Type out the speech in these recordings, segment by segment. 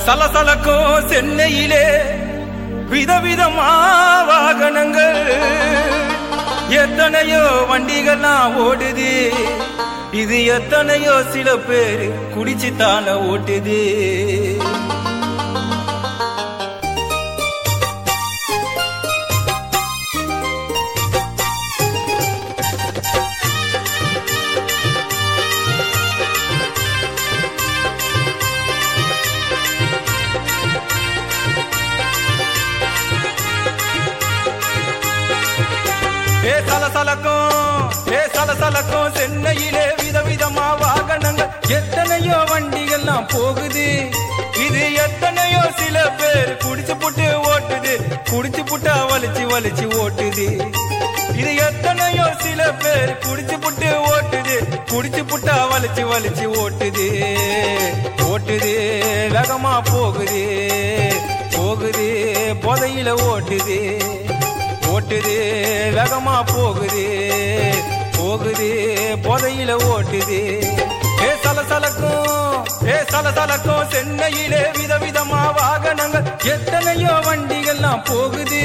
சலசலக்கும் சென்னையிலே விதவிதமா வாகனங்கள் எத்தனையோ வண்டிகள்லாம் ஓடுது இது எத்தனையோ சில பேர் குடிச்சுத்தான ஓட்டுது ஏ சலசலக்கும் ஏ சலசலக்கும் சென்னையிலே விதவிதமா வாகனங்கள் எத்தனையோ வண்டிகள்லாம் போகுது இது எத்தனையோ சில பேர் குடிச்சு புட்டு ஓட்டுது குடிச்சு புட்டா வலிச்சு வலிச்சு ஓட்டுது இது எத்தனையோ சில பேர் குடிச்சு புட்டு ஓட்டுது குடிச்சு புட்டா வலிச்சு வலிச்சு ஓட்டுது ஓட்டுது வேகமா போகுது போகுது புதையில ஓட்டுது ஓட்டுது வேகமா போகுது போகுது போதையில ஓட்டுது ஏ சலசலக்கும் ஏ சலசலக்கும் சென்னையிலே விதவிதமா வாகனங்கள் எத்தனையோ வண்டிகள்லாம் போகுது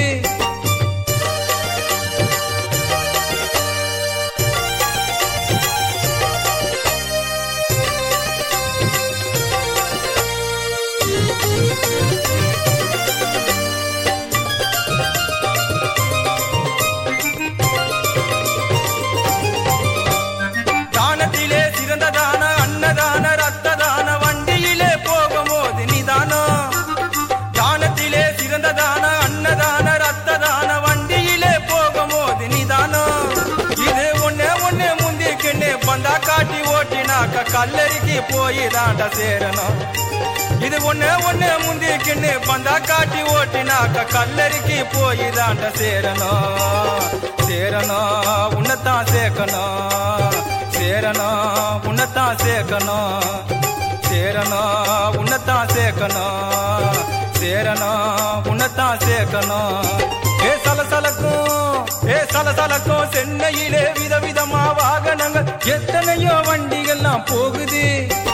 தானத்திலே சிறந்த தான அன்னதான ரத்த தான வண்டியிலே போகும்போது நிதானம் தானத்திலே சிறந்த தான அன்னதான ரத்த தான வண்டியிலே போகும்போது நிதானம் இது ஒண்ணே ஒண்ணே முந்திக்கின்னு பந்தா காட்டி ஓட்டினாக்க கல்லறிக்கு போய் தாண்ட சேரணும் இது ஒண்ணே ஒண்ணே முந்திக்கின்னு பந்தா காட்டி ஓட்டினாக்க கல்லறிக்கு போய் தாண்ட சேரணும் சேரணும் உன்னத்தான் சேர்க்கணும் சேரணும் உன்னத்தான் சேர்க்கணும் சேரணும் உன்னத்தான் சேர்க்கணும் சேரணும் உன்னத்தான் சேர்க்கணும் ஏ சலசலக்கும் ஏ சலசலக்கும் சென்னையிலே விதவிதமா வாகனங்கள் எத்தனையோ வண்டிகள்லாம் போகுது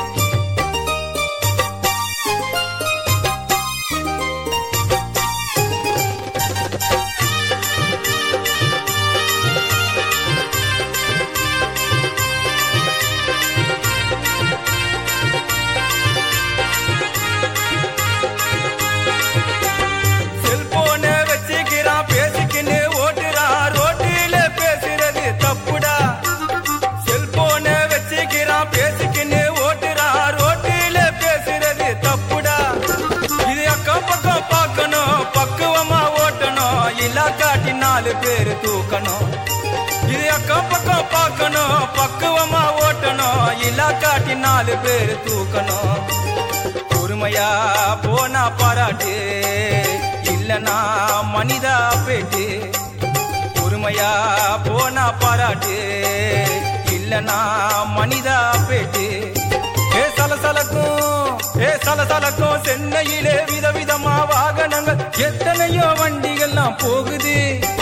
செல்போன வச்சுக்கிறான் பேசிக்கின்னு ஓட்டுறான் ரோட்டில பேசுறது தப்புடா செல்போன வச்சுக்கிறான் பேசிக்கின்னு ஓட்டுறான் ரோட்டில பேசுறது தப்புடா இது அக்கம் பக்கம் பார்க்கணும் பக்குவமா ஓட்டணும் இல்லா காட்டி நாலு பேர் தூக்கணும் இது அக்கம் பக்கம் பார்க்கணும் பக்குவமா ஓட்டணும் இல்லா காட்டி நாலு பேர் தூக்கணும் பொறுமையா போனா பாராட்டு இல்லனா மனிதா பேட்டு பொறுமையா போனா பாராட்டு இல்லனா மனிதா பேட்டு ஏ சலசலக்கும் ஏ சலசலக்கும் சென்னையிலே விதவிதமா வாகனங்கள் எத்தனையோ வண்டிகள்லாம் போகுது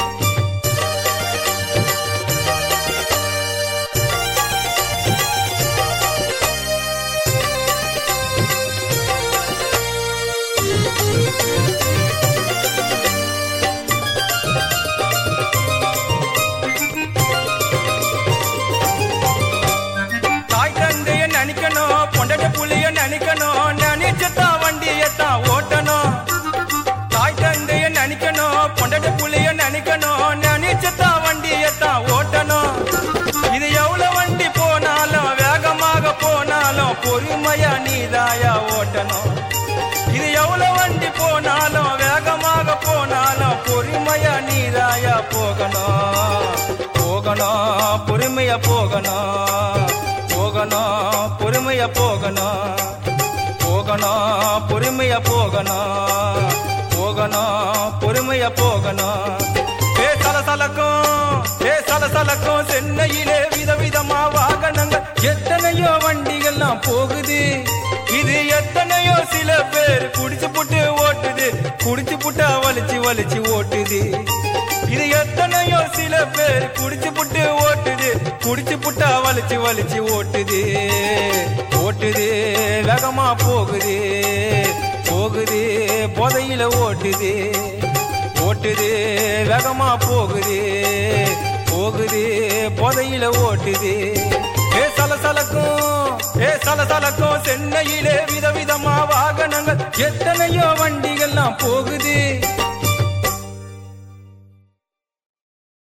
தாய் தந்தைய நினைக்கணும் பொண்டட்ட புள்ளைய நினைக்கணும் நினைச்சதான் வண்டியத்தான் ஓட்டணும் தாய் தந்தைய நினைக்கணும் பொண்டட்ட புள்ளைய நினைக்கணும் நினைச்சதான் வண்டியத்தான் ஓட்டணும் இது எவ்வளவு வண்டி போனாலும் வேகமாக போனாலும் பொறுமையா நீதாயா ஓட்டணும் இது எவ்வளவு வண்டி போனாலும் வேகமாக போனாலும் பொறுமையா நீதாயா போகணும் போகணும் பொறுமையா போகணும் போகணும் பொறுமையா போகணும் போகணும் பொறுமையா போகணும் போகணும் பொறுமையா போகணும் ஏ சலசலக்கும் ஏ சலசலக்கும் சென்னையிலே விதவிதமா வாகனங்கள் எத்தனையோ வண்டிகள்லாம் போகுது இது எத்தனையோ சில பேர் குடிச்சு புட்டு ஓட்டுது குடிச்சு புட்டா வலிச்சு வலிச்சு ஓட்டுது இது எத்தனையோ சில பேர் குடிச்சு புட்டு ஓட்டுது குடிச்சு புட்டா வலிச்சு வலிச்சு ஓட்டுது ஓட்டுது வேகமா போகுது போகுது போகுது போதையில ஓட்டுது ஓட்டுது வேகமா போகுது போகுது போதையில ஓட்டுது ஏ சலசலக்கும் ஏ சலசலக்கும் சென்னையிலே விதவிதமா வாகனங்கள் எத்தனையோ வண்டிகள்லாம் போகுது